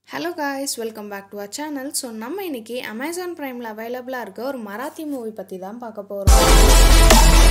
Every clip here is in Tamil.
Hello guys welcome back to a channel so நம்ம இன்னைக்கு அமேசான் ப்ரைமில் அவைலபிளாக இருக்க ஒரு மராத்தி மூவி பற்றி தான் பார்க்க போகிறோம்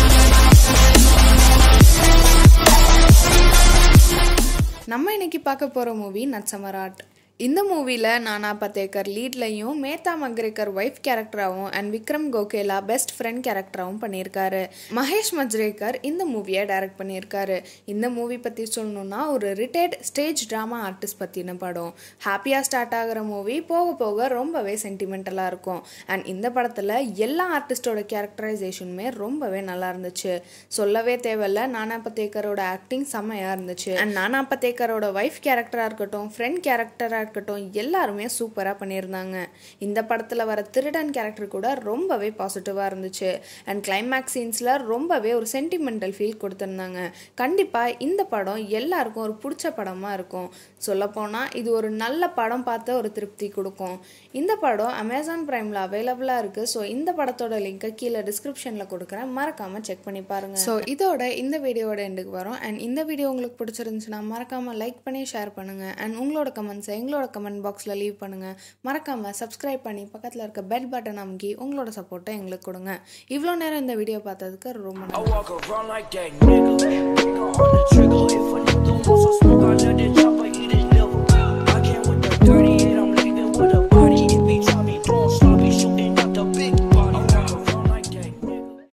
நம்ம இன்னைக்கு பார்க்க போகிற மூவி நட்சமராட் இந்த மூவியில் நானா பத்தேக்கர் லீட்லையும் மேத்தா மக்ரேக்கர் ஒய்ஃப் கேரக்டராகவும் and Vikram Gokhale best friend கேரக்டராகவும் பண்ணியிருக்காரு மகேஷ் மஜ்ரேக்கர் இந்த மூவியை டைரக்ட் பண்ணியிருக்காரு இந்த மூவி பற்றி சொல்லணும்னா ஒரு ரிட்டையர்ட் ஸ்டேஜ் ட்ராமா ஆர்டிஸ்ட் பற்றின படம் ஹாப்பியாக ஸ்டார்ட் ஆகிற மூவி போக போக ரொம்பவே சென்டிமெண்டலாக இருக்கும் அண்ட் இந்த படத்தில் எல்லா ஆர்டிஸ்டோட கேரக்டரைசேஷனுமே ரொம்பவே நல்லா இருந்துச்சு சொல்லவே தேவையில்ல நானா பத்தேக்கரோட ஆக்டிங் செம்மையாக இருந்துச்சு அண்ட் நானா பத்தேக்கரோட ஒய்ஃப் கேரக்டராக இருக்கட்டும் ஃப்ரெண்ட் கேரக்டராக இருக்கட்டும் எல்லாருமே சூப்பராக பண்ணியிருந்தாங்க இந்த படத்தில் வர திருடன் கேரக்டர் கூட ரொம்பவே பாசிட்டிவாக இருந்துச்சு அண்ட் கிளைமேக்ஸ் சீன்ஸில் ரொம்பவே ஒரு சென்டிமெண்டல் ஃபீல் கொடுத்துருந்தாங்க கண்டிப்பாக இந்த படம் எல்லாருக்கும் ஒரு பிடிச்ச படமாக இருக்கும் சொல்லப்போனால் இது ஒரு நல்ல படம் பார்த்த ஒரு திருப்தி கொடுக்கும் இந்த படம் அமேசான் ப்ரைமில் அவைலபிளாக இருக்குது ஸோ இந்த படத்தோட லிங்க்கை கீழே டிஸ்கிரிப்ஷனில் கொடுக்குறேன் மறக்காமல் செக் பண்ணி பாருங்கள் ஸோ இதோட இந்த வீடியோட எண்டுக்கு வரும் அண்ட் இந்த வீடியோ உங்களுக்கு பிடிச்சிருந்துச்சுன்னா மறக்காமல் லைக் பண்ணி ஷேர் பண்ணுங்கள் அண்ட் உங்களோட கமெண்ட்ஸை எங்களோட கமெண்ட் பாக்ஸில் லீவ் பண்ணுங்கள் மறக்காமல் சப்ஸ்கிரைப் பண்ணி பக்கத்தில் இருக்க பெல் பட்டன் அமுக்கி உங்களோட சப்போர்ட்டை எங்களுக்கு கொடுங்க இவ்வளோ நேரம் இந்த வீடியோ பார்த்ததுக்கு ரொம்ப நன்றி I walk around like that nigga. Nigga on the trigger. If a nigga wants some smoke.